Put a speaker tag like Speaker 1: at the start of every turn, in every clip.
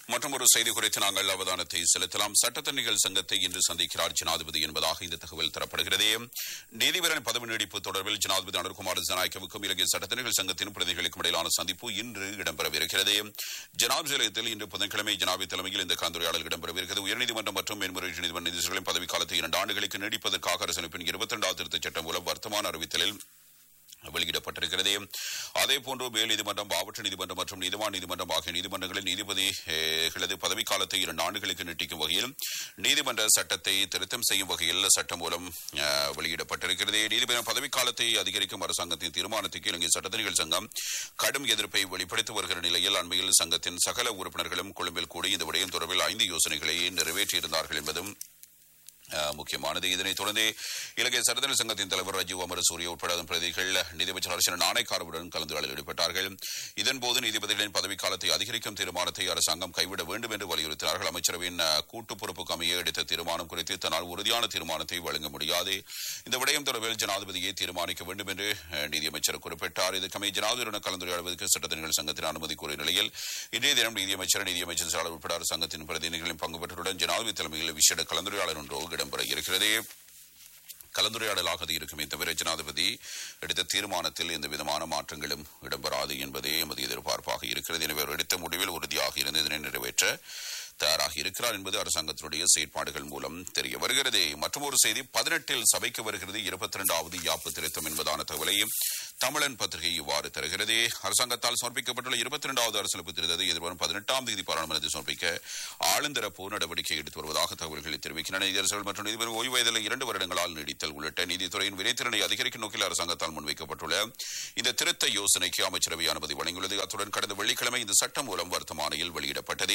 Speaker 1: மற்றும் ஒரு செய்தி குறித்து நாங்கள் அவதானத்தை செலுத்தலாம் சட்டத்தரணிகள் சங்கத்தை இன்று சந்திக்கிறார் ஜனாதிபதி என்பதாக இந்த தகவல் தரப்படுகிறது நீதிபதியின் பதவி நீடிப்பு தொடர்பில் ஜனாதிபதி அனுர்குமார் ஜனாய்க்கவுக்கும் இலங்கை சட்டத்தரணிகள் சங்கத்தின் பிரதிகளுக்கும் இடையிலான சந்திப்பு இன்று இடம்பெறவிருக்கிறது ஜனாதிபதி நிலையத்தில் இன்று புதன்கிழமை ஜனாதிபதி தலைமையில் இந்த கலந்துரையாடல் இடம்பெறவிருக்கிறது உயர்நீதிமன்றம் மற்றும் மேன்முறையீட்டு நீதிமன்ற நீதிபதிகளின் பதவிக்காலத்தை இரண்டு ஆண்டுகளுக்கு நீடிப்பதற்காக அரசமைப்பின் இருபத்தி இரண்டாவது திருத்தச் சட்டம் மூலம் வர்த்தமான அறிவித்தலில் வெளியிடப்பட்டிருக்கிறது அதே போன்று மேல் நீதிமன்றம் மாவட்ட நீதிமன்றம் மற்றும் நீதிவான் நீதிமன்றம் ஆகிய நீதிமன்றங்களில் நீதிபதிகளது பதவிக்காலத்தை இரண்டு ஆண்டுகளுக்கு நீட்டிக்கும் வகையில் நீதிமன்ற சட்டத்தை திருத்தம் செய்யும் வகையில் சட்டம் மூலம் அஹ், வெளியிடப்பட்டிருக்கிறது நீதிபதி பதவிக்காலத்தை அதிகரிக்கும் அரசாங்கத்தின் தீர்மானத்துக்கு இலங்கை சட்டத்தணிகள் சங்கம் கடும் எதிர்ப்பை வெளிப்படுத்தி வருகிற நிலையில் அண்மையில் சங்கத்தின் சகல உறுப்பினர்களும் கொழும்பில் கூடி இந்த விடயம் தொடர்பில் ஐந்து யோசனைகளை நிறைவேற்றியிருந்தார்கள் என்பதும் அஹ், முக்கியமானது இதனைத் தொடர்ந்து இலங்கை சட்டத்தரணி சங்கத்தின் தலைவர் ரஜீவ் அமரசூரிய உட்பட அதன் பிரதிகள் நீதிபதி அரசின் நாணயக்காரருடன் கலந்துரையாடலில் ஈடுபட்டார்கள் இதன்போது நீதிபதிகளின் பதவிக்காலத்தை அதிகரிக்கும் தீர்மானத்தை அரசாங்கம் கைவிட வேண்டும் என்று வலியுறுத்தினார்கள் அமைச்சரவையின் அஹ், கூட்டு பொறுப்புக்கு அமைய எடுத்த தீர்மானம் குறித்து தன்னால் உறுதியான தீர்மானத்தை வழங்க முடியாது இந்த விடயம் தொடர்பில் ஜனாதிபதியை தீர்மானிக்க வேண்டும் என்று அஹ், நீதியமைச்சர் குறிப்பிட்டார் இதுக்கமைய ஜனாதிபதியுடன் கலந்துரையாடுவதற்கு சட்டத்தரணிகள் சங்கத்தின் அனுமதி கோரிய நிலையில் இன்றைய தினம் நீதியமைச்சர் நீதியமைச்சர் செயலாளர் உட்பட அரசாங்கத்தின் பிரதிநிதிகளின் பங்கு பெற்றதுடன் ஜனாதிபதி தலைமையில் விசேட கலந்துரையாடல் ஒன்று இடம்பெற இருக்கிறது கலந்துரையாடலாக அது இருக்குமே தவிர ஜனாதிபதி எடுத்த தீர்மானத்தில் எந்த விதமான மாற்றங்களும் இடம்பெறாது என்பதே எமது எதிர்பார்ப்பாக இருக்கிறது எனவே அவர் எடுத்த முடிவில் உறுதியாக இருந்து இதனை நிறைவேற்ற தயாராக இருக்கிறார் என்பது அரசாங்கத்தினுடைய செயற்பாடுகள் மூலம் தெரிய வருகிறது மற்றொரு செய்தி பதினெட்டில் சபைக்கு வருகிறது இருபத்தி இரண்டாவது யாப்பு திருத்தம் என்பதான தகவலை தமிழன் பத்திரிகை இவ்வாறு தருகிறது அரசாங்கத்தால் சமர்ப்பிக்கப்பட்டுள்ள இருபத்தி இரண்டாவது அரசியலமைப்பு திருத்தத்தை எதிர்வரும் பதினெட்டாம் தேதி பாராளுமன்றத்தில் சமர்ப்பிக்க ஆளுந்தரப்பு நடவடிக்கை எடுத்து வருவதாக தகவல்களை தெரிவிக்கின்றன நீதியரசர்கள் மற்றும் நீதிபதி ஓய்வு வயதில் இரண்டு வருடங்களால் நீடித்தல் உள்ளிட்ட நீதித்துறையின் வினைத்திறனை அதிகரிக்கும் நோக்கில் அரசாங்கத்தால் முன்வைக்கப்பட்டுள்ள இந்த திருத்த யோசனைக்கு அமைச்சரவை அனுமதி வழங்கியுள்ளது அத்துடன் கடந்த வெள்ளிக்கிழமை இந்த சட்டம் மூலம் வர்த்தமானியில் வெளியிடப்பட்டது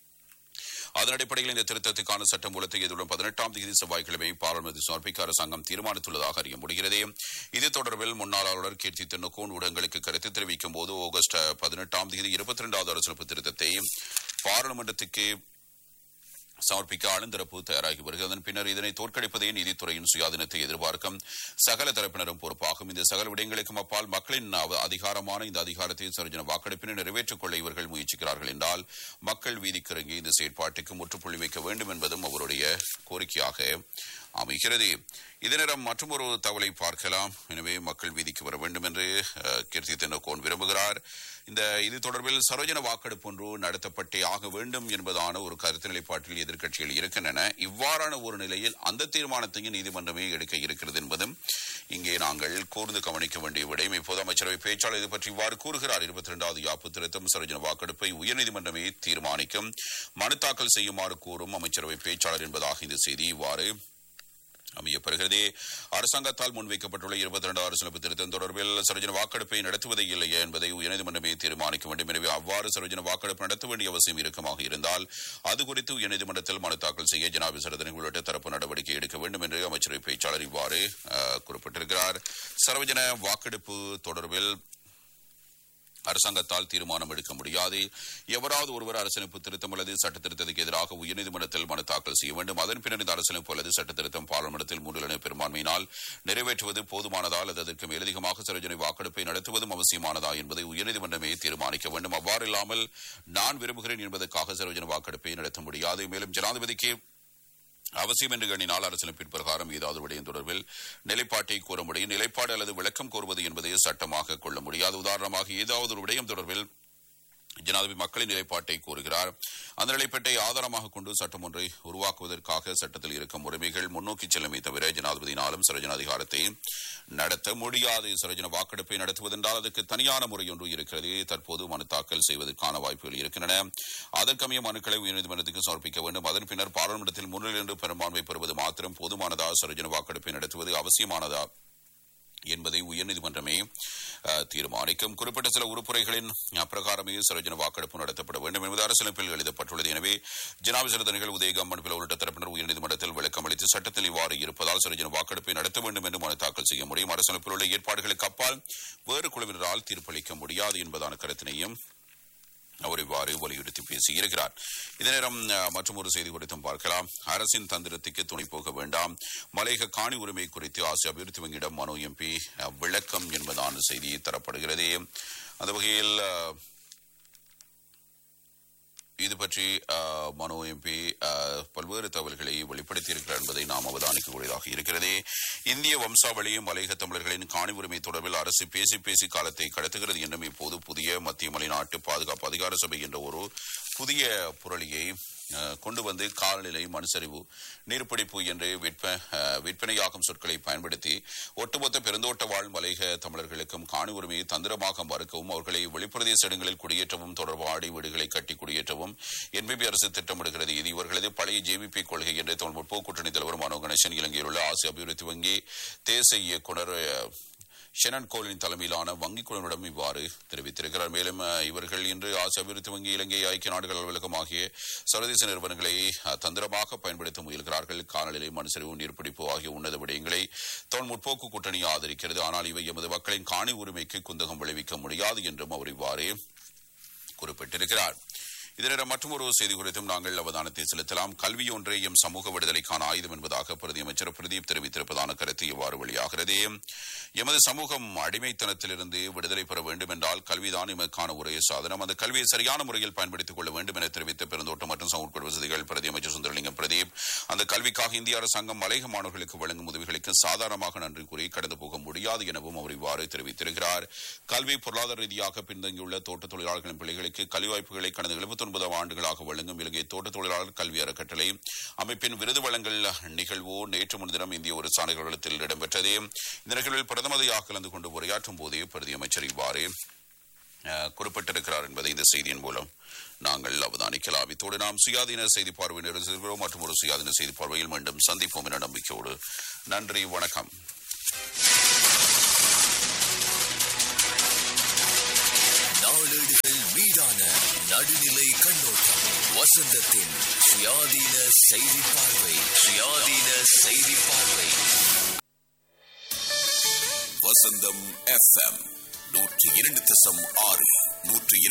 Speaker 1: அதன் அடிப்படையில் இந்த திருத்தத்துக்கான சட்ட மூலத்தை எதிர்வரும் பதினெட்டாம் தேதி செவ்வாய்க்கிழமை பாராளுமன்றத்தில் சமர்ப்பிக்க அரசாங்கம் தீர்மானித்துள்ளதாக அறிய முடிகிறது இது தொடர்பில் முன்னாள் ஆளுநர் கீர்த்தி தென்னக்கோன் ஊடகங்களுக்கு கருத்து தெரிவிக்கும் போது ஆகஸ்ட் பதினெட்டாம் தேதி இருபத்தி இரண்டாவது அரசியலமைப்பு திருத்தத்தை பாராளுமன்றத்துக்கு சமர்ப்பிக்க ஆளுந்தரப்பு தயாராகி வருகிறது அதன் பின்னர் இதனை தோற்கடிப்பதே நீதித்துறையின் சுயாதீனத்தை எதிர்பார்க்கும் சகல தரப்பினரும் பொறுப்பாகும் இந்த சகல விடயங்களுக்கும் அப்பால் மக்களின் அவ- அதிகாரமான இந்த அதிகாரத்தை சர்ஜன வாக்கெடுப்பினை நிறைவேற்றிக் கொள்ள இவர்கள் முயற்சிக்கிறார்கள் என்றால் மக்கள் வீதிக்கு இறங்கி இந்த செயற்பாட்டுக்கு முற்றுப்புள்ளி வைக்க வேண்டும் என்பதும் அவருடைய கோரிக்கையாக அமைகிறது இதனிடம் மற்றொரு தகவலை பார்க்கலாம் எனவே மக்கள் வீதிக்கு வர வேண்டும் என்று அஹ், கீர்த்தி தென்னக்கோன் விரும்புகிறார் இந்த இது தொடர்பில் சரோஜன வாக்கெடுப்பு ஒன்று நடத்தப்பட்டே ஆக வேண்டும் என்பதான ஒரு கருத்து நிலைப்பாட்டில் எதிர்க்கட்சிகள் இருக்கின்றன இவ்வாறான ஒரு நிலையில் அந்த தீர்மானத்தையும் நீதிமன்றமே எடுக்க இருக்கிறது என்பதும் இங்கே நாங்கள் கூர்ந்து கவனிக்க வேண்டிய விடயம் இப்போது அமைச்சரவை பேச்சாளர் இது பற்றி இவ்வாறு கூறுகிறார் இருபத்தி இரண்டாவது யாப்பு திருத்தம் சரோஜன வாக்கெடுப்பை உயர்நீதிமன்றமே தீர்மானிக்கும் மனு தாக்கல் செய்யுமாறு கூறும் அமைச்சரவை பேச்சாளர் என்பதாக இந்த செய்தி இவ்வாறு அமையப்பெறுகிறது அரசாங்கத்தால் முன்வைக்கப்பட்டுள்ள இருபத்தி இரண்டு அரசியலமைப்பு திருத்தம் தொடர்பில் சரோஜன வாக்கெடுப்பை நடத்துவதே இல்லையா என்பதை உயர்நீதிமன்றமே தீர்மானிக்க வேண்டும் எனவே அவ்வாறு சரோஜன வாக்கெடுப்பு நடத்த வேண்டிய அவசியம் இருக்குமாக இருந்தால் அது குறித்து உயர்நீதிமன்றத்தில் மனு தாக்கல் செய்ய ஜனாபி சரதனை உள்ளிட்ட தரப்பு நடவடிக்கை எடுக்க வேண்டும் என்று அமைச்சரவை பேச்சாளர் இவ்வாறு அஹ், குறிப்பிட்டிருக்கிறார் சரோஜன வாக்கெடுப்பு தொடர்பில் அரசாங்கத்தால் தீர்மானம் எடுக்க முடியாது எவராவது ஒருவர் அரசியலமைப்பு திருத்தம் அல்லது சட்ட திருத்தத்துக்கு எதிராக உயர்நீதிமன்றத்தில் மனு தாக்கல் செய்ய வேண்டும் அதன் பின்னர் இந்த அரசியலமைப்பு அல்லது சட்ட திருத்தம் பாராளுமன்றத்தில் மூன்றிலன பெரும்பான்மையினால் நிறைவேற்றுவது போதுமானதா அல்லது அதற்கு மேலதிகமாக சரோஜனை வாக்கெடுப்பை நடத்துவதும் அவசியமானதா என்பதை உயர்நீதிமன்றமே தீர்மானிக்க வேண்டும் அவ்வாறு இல்லாமல் நான் விரும்புகிறேன் என்பதற்காக சரோஜன வாக்கெடுப்பை நடத்த முடியாது மேலும் ஜனாதிபதிக்கு அவசியம் என்று எண்ணினால் அரசியலமைப்பின் பிரகாரம் ஏதாவது விடயம் தொடர்பில் நிலைப்பாட்டை கூற முடியும் நிலைப்பாடு அல்லது விளக்கம் கோருவது என்பதை சட்டமாக கொள்ள முடியாது உதாரணமாக ஏதாவது ஒரு விடயம் தொடர்பில் ஜனாதிபதி மக்களின் நிலைப்பாட்டை கூறுகிறார் அந்த நிலைப்பாட்டை ஆதாரமாக கொண்டு சட்டம் ஒன்றை உருவாக்குவதற்காக சட்டத்தில் இருக்கும் உரிமைகள் முன்னோக்கி செல்லுமே தவிர ஜனாதிபதியினாலும் சரோஜன அதிகாரத்தை நடத்த முடியாது சரோஜன வாக்கெடுப்பை நடத்துவதென்றால் அதற்கு தனியான முறை ஒன்று இருக்கிறது தற்போது மனு தாக்கல் செய்வதற்கான வாய்ப்புகள் இருக்கின்றன அதற்கமைய மனுக்களை உயர்நீதிமன்றத்துக்கு சமர்ப்பிக்க வேண்டும் அதன் பின்னர் பாராளுமன்றத்தில் முன்னிலை பெரும்பான்மை பெறுவது மாத்திரம் போதுமானதா சரோஜன வாக்கெடுப்பை நடத்துவது அவசியமானதா என்பதை உயர்நீதிமன்றமே அஹ், தீர்மானிக்கும் குறிப்பிட்ட சில உறுப்புரைகளின் அப்பிரகாரமே சரோஜன வாக்கெடுப்பு நடத்தப்பட வேண்டும் என்பது அரசியலமைப்பில் எழுதப்பட்டுள்ளது எனவே ஜனாபிசரதனைகள் உதயகம் மனுப்பில் உள்ளிட்ட தரப்பினர் உயர்நீதிமன்றத்தில் விளக்கம் அளித்து சட்டத்தில் இவ்வாறு இருப்பதால் சரோஜன வாக்கெடுப்பை நடத்த வேண்டும் என்று மனு தாக்கல் செய்ய முடியும் அரசியலமைப்பில் உள்ள ஏற்பாடுகளுக்கு அப்பால் வேறு குழுவினரால் தீர்ப்பளிக்க முடியாது என்பதான கருத்தினையும் அவர் இவ்வாறு வலியுறுத்தி பேசியிருக்கிறார் இதே நேரம் மற்றும் ஒரு செய்தி குறித்தும் பார்க்கலாம் அரசின் தந்திரத்துக்கு துணை போக வேண்டாம் மலையக காணி உரிமை குறித்து ஆசிய அபிவிருத்தி வங்கியிடம் மனோ எம்பி அஹ், விளக்கம் என்பதான செய்தி தரப்படுகிறது அந்த வகையில் அஹ், இது பற்றி அஹ், மனோ எம்பி அஹ், பல்வேறு தகவல்களை வெளிப்படுத்தியிருக்கிறார் என்பதை நாம் அவதானிக்கக்கூடியதாக இருக்கிறது இந்திய வம்சாவளியும் மலையக தமிழர்களின் காணி உரிமை தொடர்பில் அரசு பேசி பேசி காலத்தை கடத்துகிறது என்றும் இப்போது புதிய மத்திய மலைநாட்டு பாதுகாப்பு அதிகார சபை என்ற ஒரு புதிய புரளியை அஹ், கொண்டு வந்து காலநிலை மண்சரிவு நீர்ப்பிடிப்பு என்று விற்ப அஹ், விற்பனையாகும் சொற்களை பயன்படுத்தி ஒட்டுமொத்த பெருந்தோட்ட வாழ் மலையக தமிழர்களுக்கும் காணி உரிமையை தந்திரமாக மறுக்கவும் அவர்களை வெளிப்பிரதேச இடங்களில் குடியேற்றவும் தொடர்பாடி வீடுகளை கட்டி குடியேற்றவும் என்பிபி அரசு திட்டமிடுகிறது இது இவர்களது பழைய ஜேவிபி கொள்கை என்று தமிழ் முற்போக்கு கூட்டணி தலைவர் மனோ கணேசன் இலங்கையில் உள்ள ஆசிய அபிவிருத்தி வங்கி தேசிய இயக்குனர் அஹ், ஷெனன் கோலின் தலைமையிலான வங்கிக் குழுவிடம் இவ்வாறு தெரிவித்திருக்கிறார் மேலும் அஹ், இவர்கள் இன்று ஆசிய அபிவிருத்தி வங்கி இலங்கை ஐக்கிய நாடுகள் அலுவலகம் ஆகிய சர்வதேச நிறுவனங்களை அஹ், தந்திரமாக பயன்படுத்த முயல்கிறார்கள் காலநிலை மண்சரிவு நீர்ப்பிடிப்பு ஆகிய உன்னத விடயங்களை தொன் முற்போக்கு கூட்டணி ஆதரிக்கிறது ஆனால் இவை எமது மக்களின் காணி உரிமைக்கு குந்தகம் விளைவிக்க முடியாது என்றும் அவர் இவ்வாறு குறிப்பிட்டிருக்கிறார் இதனிடம் மற்றொரு செய்தி குறித்தும் நாங்கள் அவதானத்தை செலுத்தலாம் கல்வி ஒன்றே எம் சமூக விடுதலைக்கான ஆயுதம் என்பதாக பிரதி அமைச்சர் பிரதீப் தெரிவித்திருப்பதான கருத்து இவ்வாறு வெளியாகிறது எமது சமூகம் அடிமைத்தனத்திலிருந்து விடுதலை பெற வேண்டும் என்றால் கல்விதான் எமக்கான ஒரே சாதனம் அந்த கல்வியை சரியான முறையில் பயன்படுத்திக் கொள்ள வேண்டும் என தெரிவித்த பெருந்தோட்டம் மற்றும் சமூக வசதிகள் பிரதி அமைச்சர் சுந்தரலிங்கம் பிரதீப் அந்த கல்விக்காக இந்திய அரசாங்கம் மலையக மாணவர்களுக்கு வழங்கும் உதவிகளுக்கு சாதாரணமாக நன்றி கூறி கடந்து போக முடியாது எனவும் அவர் இவ்வாறு தெரிவித்திருக்கிறார் கல்வி பொருளாதார ரீதியாக பின்தங்கியுள்ள தோட்ட தொழிலாளர்களின் பிள்ளைகளுக்கு கல்வி வாய்ப்புகளை கடந்த எழுபத்தி ஒன்பதாம் ஆண்டுகளாக வழங்கும் இலங்கை தோட்ட தொழிலாளர் கல்வி அறக்கட்டளை அமைப்பின் விருது வழங்கல் நிகழ்வு நேற்று முன்தினம் இந்திய ஒரு சாலைகளத்தில் இடம்பெற்றது இந்த நிகழ்வில் பிரதமதையாக கலந்து கொண்டு உரையாற்றும் போதே பிரதி அமைச்சர் இவ்வாறு அஹ், குறிப்பிட்டிருக்கிறார் என்பதை இந்த செய்தியின் மூலம் நாங்கள் அவதானிக்கலாம் இத்தோடு நாம் சுயாதீன செய்தி பார்வை நிறைவேறுகிறோம் மற்றும் ஒரு சுயாதீன செய்தி பார்வையில் மீண்டும் சந்திப்போம் என நம்பிக்கையோடு நன்றி வணக்கம்
Speaker 2: நாளேடுகள் மீதான நடுநிலை கண்ணோட்டம் வசந்தத்தின் சுயாதீன செய்தி பார்வை சுயாதீன செய்தி பார்வை வசந்தம் எஃப்எம் நூற்றி இரண்டு தசம் ஆறு நூற்றி இரண்டு